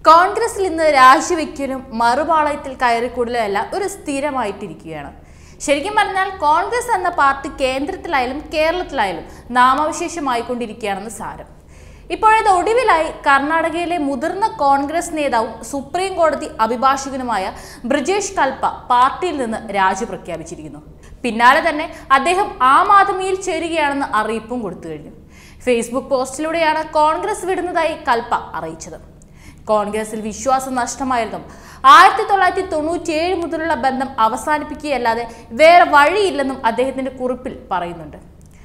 കോൺഗ്രസിൽ ഇന്ന് രാജിവെക്കലും മറുപാളയത്തിൽ കയറിക്കൂടലുമെല്ലാം ഒരു സ്ഥിരമായിട്ടിരിക്കുകയാണ് ശരിക്കും പറഞ്ഞാൽ കോൺഗ്രസ് എന്ന പാർട്ടി കേന്ദ്രത്തിലായാലും കേരളത്തിലായാലും നാമാവശേഷമായിക്കൊണ്ടിരിക്കുകയാണെന്ന് സാരം ഇപ്പോഴത് ഒടുവിലായി കർണാടകയിലെ മുതിർന്ന കോൺഗ്രസ് നേതാവും സുപ്രീം കോടതി അഭിഭാഷകനുമായ ബ്രിജേഷ് കൽപ്പ പാർട്ടിയിൽ നിന്ന് രാജി പ്രഖ്യാപിച്ചിരിക്കുന്നു പിന്നാലെ തന്നെ അദ്ദേഹം ആം ആദ്മിയിൽ ചേരുകയാണെന്ന് അറിയിപ്പും കൊടുത്തു കഴിഞ്ഞു ഫേസ്ബുക്ക് പോസ്റ്റിലൂടെയാണ് കോൺഗ്രസ് വിടുന്നതായി കൽപ്പ അറിയിച്ചത് കോൺഗ്രസിൽ വിശ്വാസം നഷ്ടമായിരുന്നു ആയിരത്തി തൊള്ളായിരത്തി തൊണ്ണൂറ്റിയേഴ് മുതലുള്ള ബന്ധം അവസാനിപ്പിക്കുകയല്ലാതെ വേറെ വഴിയില്ലെന്നും അദ്ദേഹത്തിന്റെ കുറിപ്പിൽ പറയുന്നുണ്ട്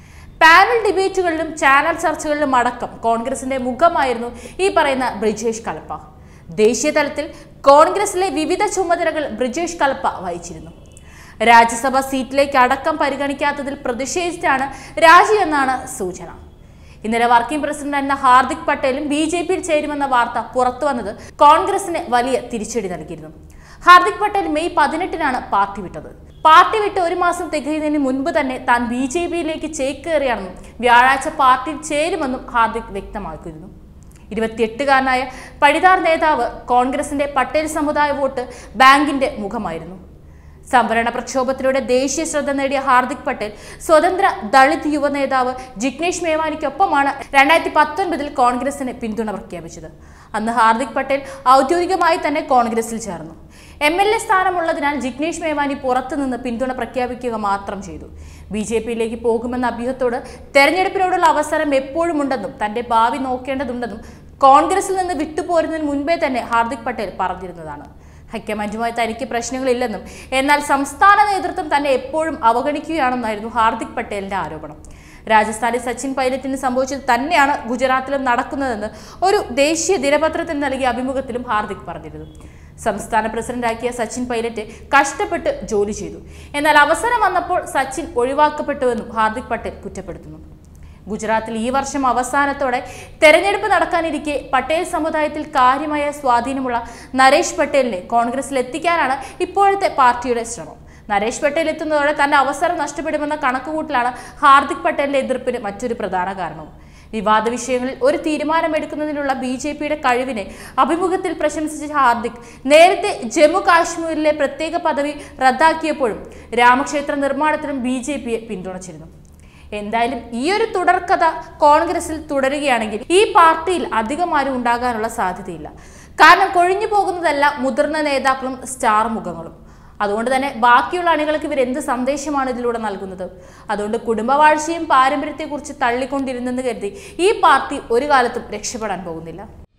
പാനൽ ഡിബേറ്റുകളിലും ചാനൽ ചർച്ചകളിലും അടക്കം കോൺഗ്രസിന്റെ മുഖമായിരുന്നു ഈ പറയുന്ന ബ്രിജേഷ് കൽപ്പ ദേശീയ തലത്തിൽ കോൺഗ്രസിലെ വിവിധ ചുമതലകൾ ബ്രിജേഷ് കൽപ്പ വഹിച്ചിരുന്നു രാജ്യസഭ സീറ്റിലേക്ക് അടക്കം പരിഗണിക്കാത്തതിൽ പ്രതിഷേധിച്ചാണ് രാജി എന്നാണ് സൂചന ഇന്നലെ വർക്കിംഗ് പ്രസിഡന്റ് ഹാർദിക് പട്ടേലും ബി ജെ പിയിൽ ചേരുമെന്ന വാർത്ത പുറത്തു വന്നത് കോൺഗ്രസിന് വലിയ തിരിച്ചടി നൽകിയിരുന്നു ഹാർദിക് പട്ടേൽ മെയ് പതിനെട്ടിനാണ് പാർട്ടി വിട്ടത് പാർട്ടി വിട്ട് ഒരു മാസം തികയുന്നതിന് മുൻപ് തന്നെ താൻ ബി ജെ പിയിലേക്ക് ചേക്കേറിയാണെന്നും വ്യാഴാഴ്ച പാർട്ടിയിൽ ചേരുമെന്നും ഹാർദിക് വ്യക്തമാക്കിയിരുന്നു ഇരുപത്തിയെട്ടുകാരനായ പടിദാർ നേതാവ് കോൺഗ്രസിന്റെ പട്ടേൽ സമുദായ വോട്ട് ബാങ്കിന്റെ മുഖമായിരുന്നു സംവരണ പ്രക്ഷോഭത്തിലൂടെ ദേശീയ ശ്രദ്ധ നേടിയ ഹാർദിക് പട്ടേൽ സ്വതന്ത്ര ദളിത് യുവ നേതാവ് ജിഗ്നേഷ് മേവാനിക്കൊപ്പമാണ് രണ്ടായിരത്തി പത്തൊൻപതിൽ കോൺഗ്രസിന് പിന്തുണ പ്രഖ്യാപിച്ചത് അന്ന് ഹാർദിക് പട്ടേൽ ഔദ്യോഗികമായി തന്നെ കോൺഗ്രസിൽ ചേർന്നു എം എൽ എ സ്ഥാനമുള്ളതിനാൽ ജിഗ്നേഷ് മേവാനി പുറത്തുനിന്ന് പിന്തുണ പ്രഖ്യാപിക്കുക മാത്രം ചെയ്തു ബി ജെ പിയിലേക്ക് പോകുമെന്ന അഭ്യൂഹത്തോട് തെരഞ്ഞെടുപ്പിനോടുള്ള അവസരം എപ്പോഴും ഉണ്ടെന്നും തന്റെ ഭാവി നോക്കേണ്ടതുണ്ടെന്നും കോൺഗ്രസിൽ നിന്ന് വിട്ടുപോരുന്നതിന് മുൻപേ തന്നെ ഹാർദിക് പട്ടേൽ പറഞ്ഞിരുന്നതാണ് ഹൈക്കമാൻഡുമായി തനിക്ക് പ്രശ്നങ്ങളില്ലെന്നും എന്നാൽ സംസ്ഥാന നേതൃത്വം തന്നെ എപ്പോഴും അവഗണിക്കുകയാണെന്നായിരുന്നു ഹാർദിക് പട്ടേലിന്റെ ആരോപണം രാജസ്ഥാനിൽ സച്ചിൻ പൈലറ്റിന് സംഭവിച്ചത് തന്നെയാണ് ഗുജറാത്തിലും നടക്കുന്നതെന്ന് ഒരു ദേശീയ ദിനപത്രത്തിന് നൽകിയ അഭിമുഖത്തിലും ഹാർദിക് പറഞ്ഞിരുന്നു സംസ്ഥാന പ്രസിഡന്റാക്കിയ സച്ചിൻ പൈലറ്റ് കഷ്ടപ്പെട്ട് ജോലി ചെയ്തു എന്നാൽ അവസരം വന്നപ്പോൾ സച്ചിൻ ഒഴിവാക്കപ്പെട്ടുവെന്നും ഹാർദിക് പട്ടേൽ കുറ്റപ്പെടുത്തുന്നു ഗുജറാത്തിൽ ഈ വർഷം അവസാനത്തോടെ തെരഞ്ഞെടുപ്പ് നടക്കാനിരിക്കെ പട്ടേൽ സമുദായത്തിൽ കാര്യമായ സ്വാധീനമുള്ള നരേഷ് പട്ടേലിനെ കോൺഗ്രസിൽ എത്തിക്കാനാണ് ഇപ്പോഴത്തെ പാർട്ടിയുടെ ശ്രമം നരേഷ് പട്ടേൽ എത്തുന്നതോടെ തന്റെ അവസരം നഷ്ടപ്പെടുമെന്ന കണക്കുകൂട്ടലാണ് ഹാർദിക് പട്ടേലിന്റെ എതിർപ്പിന് മറ്റൊരു പ്രധാന കാരണവും വിവാദ വിഷയങ്ങളിൽ ഒരു തീരുമാനമെടുക്കുന്നതിനുള്ള ബി ജെ പിയുടെ കഴിവിനെ അഭിമുഖത്തിൽ പ്രശംസിച്ച ഹാർദിക് നേരത്തെ ജമ്മു കാശ്മീരിലെ പ്രത്യേക പദവി റദ്ദാക്കിയപ്പോഴും രാമക്ഷേത്ര നിർമ്മാണത്തിനും ബി ജെ പിയെ പിന്തുണച്ചിരുന്നു എന്തായാലും ഈ ഒരു തുടർക്കഥ കോൺഗ്രസിൽ തുടരുകയാണെങ്കിൽ ഈ പാർട്ടിയിൽ അധികം ആരും ഉണ്ടാകാനുള്ള സാധ്യതയില്ല കാരണം കൊഴിഞ്ഞു പോകുന്നതല്ല മുതിർന്ന നേതാക്കളും സ്റ്റാർ മുഖങ്ങളും അതുകൊണ്ട് തന്നെ ബാക്കിയുള്ള അണികൾക്ക് ഇവർ എന്ത് സന്ദേശമാണ് ഇതിലൂടെ നൽകുന്നത് അതുകൊണ്ട് കുടുംബവാഴ്ചയും പാരമ്പര്യത്തെക്കുറിച്ച് തള്ളിക്കൊണ്ടിരുന്നെന്ന് കരുതി ഈ പാർട്ടി ഒരു കാലത്തും രക്ഷപ്പെടാൻ പോകുന്നില്ല